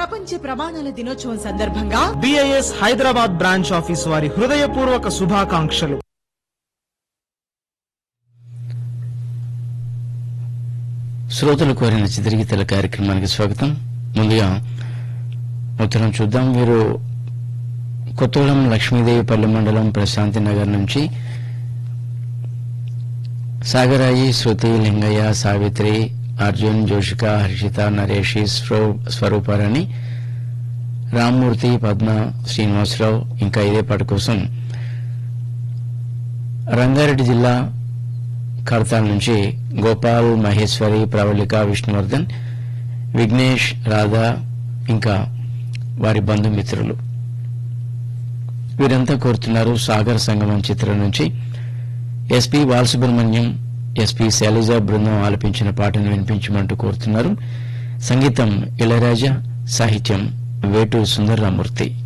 ప్రపంచ ప్రమాణాల దినోత్సవం సందర్భంగా బిఐఎస్ హైదరాబాద్ బ్రాంచ్ ఆఫీస్ వారి హృదయపూర్వక శుభాకాంక్షలు శ్రోతలు కోరిన చిత్రగీతల కార్యక్రమానికి స్వాగతం ముందుగా ఉత్తరం చూద్దాం వీరు కొత్తగూడెం లక్ష్మీదేవిపల్లి మండలం ప్రశాంతి నగర్ నుంచి సాగరాయి శృతి లింగయ్య సావిత్రి అర్జున్ జోషిక హర్షిత నరేషి స్వరూ- స్వరూపారాణి రామ్మూర్తి పద్మ శ్రీనివాసరావు ఇంకా ఇదే పాట కోసం రంగారెడ్డి జిల్లా కడతాల నుంచి గోపాల్ మహేశ్వరి ప్రవళిక విష్ణువర్ధన్ విఘ్నేష్ రాధా ఇంకా వారి బంధుమిత్రులు వీరంతా కోరుతున్నారు సాగర్ సంగమం చిత్రం నుంచి ఎస్పి బాలసుబ్రహ్మణ్యం ఎస్పి శైలజ బృందం ఆలపించిన పాటను వినిపించమంటూ కోరుతున్నారు సంగీతం ఇళయరాజా సాహిత్యం వేటూరు సుందరరామూర్తి